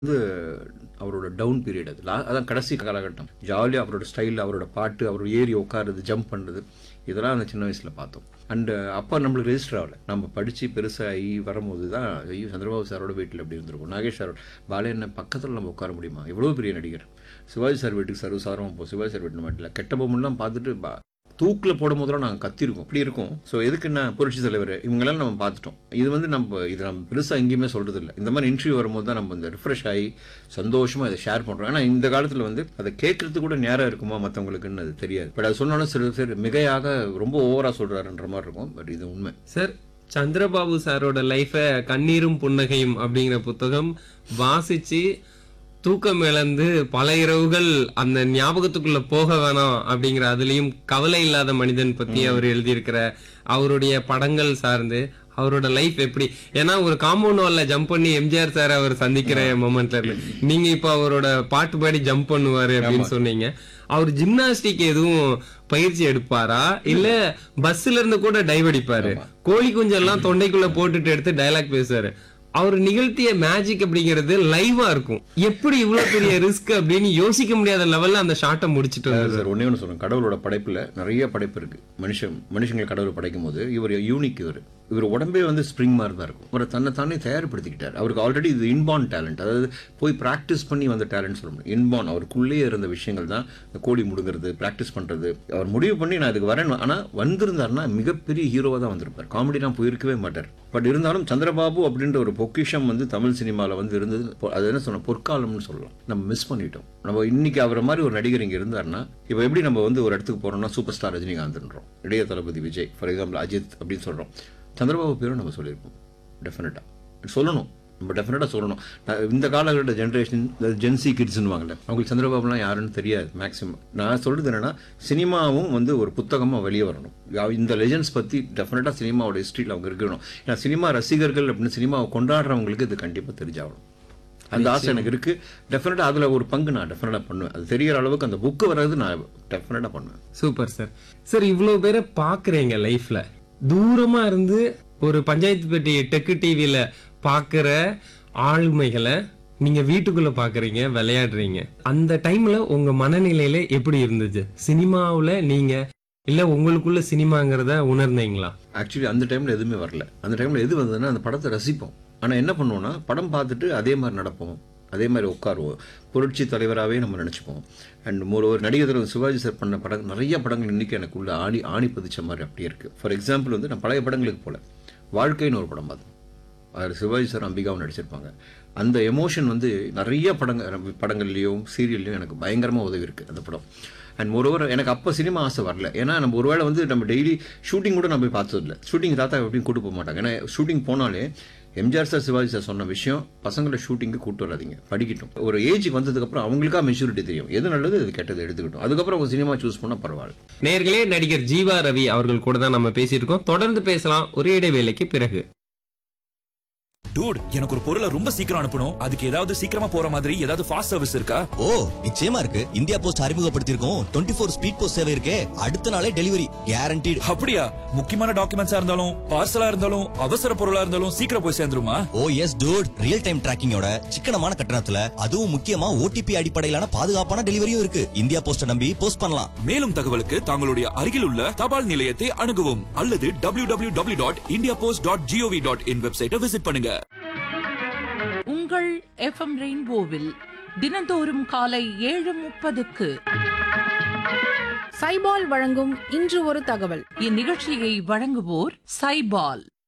வந்து அவரோட down period அது லா- அதான் கடைசி காலகட்டம் ஜாலியாக அவரோட ஸ்டைல் அவரோட பாட்டு அவர் ஏறி உட்காருது ஜம்ப் பண்ணுறது இதெல்லாம் அந்த சின்ன வயசில் பார்த்தோம் அண்டு அப்போ நம்மளுக்கு ரெஜிஸ்டர் ஆகல நம்ம படித்து பெருசாகி வரும்போது தான் ஐயோ சந்திரபாபு சாரோட வீட்டில் எப்படி இருந்திருக்கும் நாகேஷ் சாரோட பாலையண்ண பக்கத்தில் நம்ம உட்கார முடியுமா எவ்வளோ பெரிய நடிகர் சிவாஜி சார் வீட்டுக்கு சர்வசாரம் போ சிவாஜி சார் வீட்டு மாட்டில் கெட்ட பொம்மெல்லாம் பார்த்துட்டு பா தூக்கில் போடும் போதெல்லாம் நாங்கள் கத்திருக்கோம் இப்படி இருக்கும் ஸோ எதுக்குன்னா புரட்சி தலைவர் இவங்கெல்லாம் நம்ம பார்த்துட்டோம் இது வந்து நம்ம இது நம்ம பெருசாக எங்கேயுமே சொல்கிறது இல்லை இந்த மாதிரி இன்டர்வியூ வரும்போது தான் நம்ம இந்த ரிஃப்ரெஷ் ஆகி சந்தோஷமாக இதை ஷேர் பண்ணுறோம் ஏன்னா இந்த காலத்தில் வந்து அதை கேட்கறதுக்கு கூட நேரம் இருக்குமா மற்றவங்களுக்குன்னு அது தெரியாது பட் அது சொன்னாலும் சில பேர் மிகையாக ரொம்ப ஓவராக சொல்கிறாருன்ற மாதிரி இருக்கும் பட் இது உண்மை சார் சந்திரபாபு சாரோட லைஃபை கண்ணீரும் புன்னகையும் அப்படிங்கிற புத்தகம் வாசிச்சு தூக்கம் இழந்து பல இரவுகள் அந்த ஞாபகத்துக்குள்ள போக வேணாம் அப்படிங்கிற அதுலயும் கவலை இல்லாத மனிதன் பத்தி அவர் எழுதியிருக்கிற அவருடைய படங்கள் சார்ந்து அவரோட லைஃப் எப்படி ஏன்னா ஒரு காம்பவுண்ட் வால்ல ஜம்ப் பண்ணி எம்ஜிஆர் சார் அவர் சந்திக்கிற மொமெண்ட்ல இருந்து நீங்க இப்ப அவரோட பாட்டு பாடி ஜம்ப் பண்ணுவாரு அப்படின்னு சொன்னீங்க அவர் ஜிம்னாஸ்டிக் எதுவும் பயிற்சி எடுப்பாரா இல்ல பஸ்ல இருந்து கூட டைவ் அடிப்பாரு கோழி குஞ்செல்லாம் தொண்டைக்குள்ள போட்டுட்டு எடுத்து டயலாக் பேசுவாரு அவர் நிகழ்த்திய மேஜிக் அப்படிங்கிறது லைவா இருக்கும் எப்படி இவ்வளவு பெரிய ரிஸ்க் அப்படின்னு யோசிக்க முடியாத லெவல்ல அந்த ஷாட்டை முடிச்சிட்டு வந்தாரு சார் ஒன்றே ஒன்று சொல்கிறேன் கடவுளோட படைப்பில் நிறைய படைப்பு இருக்குது மனுஷன் மனுஷங்களை கடவுள் படைக்கும் போது இவர் யூனிக் இவர் இவர் உடம்பே வந்து ஸ்ப்ரிங் மாதிரி தான் இருக்கும் அவரை தன்னை தானே தயார்படுத்திக்கிட்டார் அவருக்கு ஆல்ரெடி இது இன்பார்ன் டேலண்ட் அதாவது போய் ப்ராக்டிஸ் பண்ணி வந்த டேலண்ட் சொல்ல முடியும் இன்பார்ன் அவருக்குள்ளேயே இருந்த விஷயங்கள் தான் இந்த கோடி முடுங்கிறது ப்ராக்டிஸ் பண்ணுறது அவர் முடிவு பண்ணி நான் இதுக்கு வரேன் ஆனால் வந்திருந்தாருன்னா மிகப்பெரிய ஹீரோவாக தான் வந்திருப்பார் காமெடிலாம் போயிருக்கவே மாட்டார் பட் இருந்தாலும் சந்திரபாபு அப்படின்ற ஒரு பொக்கிஷம் வந்து தமிழ் சினிமாவில் வந்து இருந்தது பொ- அது என்ன சொன்ன பொற்காலம்னு சொல்லலாம் நம்ம மிஸ் பண்ணிட்டோம் நம்ம இன்னைக்கு அவரை மாதிரி ஒரு நடிகர் இங்கே இருந்தாருன்னா இப்போ எப்படி நம்ம வந்து ஒரு இடத்துக்கு போறோம்னா சூப்பர் ஸ்டார் ரஜினிகாந்த்ன்றோம் இளைய தளபதி விஜய் ஃபார் எக்ஸாம்பிள் அஜித் அப்படின்னு சொல்கிறோம் சந்திரபாபு பேரும் நம்ம சொல்லியிருப்போம் டெஃபினட்டாக சொல்லணும் நம்ம டெஃபினட்டாக சொல்லணும் நான் இந்த காலகட்ட ஜென்ரேஷன் ஜென்சி கிட்ஸ்னுவாங்கல்ல அவங்களுக்கு சந்திரபாபுலாம் யாருன்னு தெரியாது மேக்ஸிமம் நான் சொல்றது என்னன்னா சினிமாவும் வந்து ஒரு புத்தகமாக வெளியே வரணும் யா- இந்த லெஜெண்ட்ஸ் பற்றி டெஃபினட்டாக சினிமாவோட ஹிஸ்ட்ரியில் அவங்க இருக்கணும் ஏன்னா சினிமா ரசிகர்கள் அப்படின்னு சினிமாவை கொண்டாடுறவங்களுக்கு இது கண்டிப்பாக தெரிஞ்சாகணும் அந்த ஆசை எனக்கு இருக்கு டெஃபினட்டாக அதில் ஒரு பங்கு நான் டெஃபினட்டாக பண்ணுவேன் அது தெரியற அளவுக்கு அந்த புக்கு வர்றது நான் டெஃபினட்டாக பண்ணுவேன் சூப்பர் சார் சார் இவ்வளவு பேரை பாக்குறீங்க லைஃப்ல தூரமா இருந்து ஒரு பஞ்சாயத்து பெட்டி டெக்கு டிவில பாக்குற ஆளுமைகளை நீங்க வீட்டுக்குள்ள பாக்குறீங்க விளையாடுறீங்க அந்த டைம்ல உங்க மனநிலையில எப்படி இருந்துச்சு சினிமாவுல நீங்க இல்ல உங்களுக்குள்ள சினிமாங்கிறத உணர்ந்தீங்களா ஆக்சுவலி அந்த டைமில் எதுவுமே வரல அந்த டைமில் எது வந்ததுன்னா அந்த படத்தை ரசிப்போம் ஆனால் என்ன பண்ணுவோம்னா படம் பார்த்துட்டு அதே மாதிரி நடப்போம் அதே மாதிரி உட்காருவோம் புரட்சி தலைவராகவே நம்ம நினச்சிப்போம் அண்ட் மோர் ஒரு நடிகர் தலைவர் சிவாஜி சார் பண்ண படம் நிறைய படங்கள் இன்றைக்கி எனக்குள்ள ஆணி ஆணி பதிச்ச மாதிரி அப்படியே இருக்குது ஃபார் எக்ஸாம்பிள் வந்து நான் பழைய படங்களுக்கு போல வாழ்க்கைன்னு ஒரு படம் பார்த்தேன் அதில் சிவாஜி சார் அம்பிகாவும் நடிச்சிருப்பாங்க அந்த எமோஷன் வந்து நிறைய படங்கள் படங்கள்லையும் சீரியல்லையும் எனக்கு பயங்கரமாக உதவி இருக்குது அந்த படம் அண்ட் ஒருவர் எனக்கு அப்போ சினிமா ஆசை வரல ஏன்னா நம்ம ஒருவேளை வந்து நம்ம டெய்லி ஷூட்டிங் கூட நம்ம போய் பார்த்ததில்ல ஷூட்டிங் தாத்தா எப்படியும் கூட்டு போக மாட்டாங்க ஏன்னா ஷூட்டிங் போனாலே எம்ஜிஆர் சார் சிவாஜி சார் சொன்ன விஷயம் பசங்களை ஷூட்டிங்க்கு கூட்டு வராதீங்க படிக்கட்டும் ஒரு ஏஜுக்கு வந்ததுக்கப்புறம் அவங்களுக்கா மெச்சூரிட்டி தெரியும் எது நல்லது எது கெட்டது எடுத்துக்கிட்டோம் அதுக்கப்புறம் அவங்க சினிமா சூஸ் பண்ணால் பரவாயில்ல நேர்களே நடிகர் ஜீவா ரவி அவர்கள் கூட தான் நம்ம பேசிட்டு இருக்கோம் தொடர்ந்து பேசலாம் ஒரே இடைவேளைக்கு பிறகு டூட் எனக்கு ஒரு பொருளை ரொம்ப சீக்கிரம் அனுப்பணும் அதுக்கு ஏதாவது சீக்கிரமா போற மாதிரி ஏதாவது ஃபாஸ்ட் சர்வீஸ் இருக்கா ஓ நிச்சயமா இருக்கு இந்தியா போஸ்ட் அறிமுகப்படுத்தியிருக்கோம் டுவெண்ட்டி ஃபோர் ஸ்பீட் போஸ்ட் சேவை இருக்கே அடுத்த நாளே டெலிவரி கேரண்டீடு அப்படியா முக்கியமான டாக்குமெண்ட்ஸா இருந்தாலும் பார்சலா இருந்தாலும் அவசர பொருளா இருந்தாலும் சீக்கிரம் போய் சேர்ந்துருமா oh yes dude real time டிராக்கிங்கோட சிக்கனமான கட்டணத்துல அதுவும் முக்கியமா ஓடிபி அடிப்படையிலான பாதுகாப்பான டெலிவரியும் இருக்கு இந்தியா போஸ்ட நம்பி போஸ்ட் பண்ணலாம் மேலும் தகவலுக்கு தங்களுடைய அருகில் உள்ள தபால் நிலையத்தை அணுகவும் அல்லது W W W dot India post dot gov dot in வெப்சைட்டை விசிட் பண்ணுங்க உங்கள் எஃப்எம் ரெயின்போவில் தினந்தோறும் காலை ஏழு முப்பதுக்கு சைபால் வழங்கும் இன்று ஒரு தகவல் இந்நிகழ்ச்சியை வழங்குவோர் சைபால்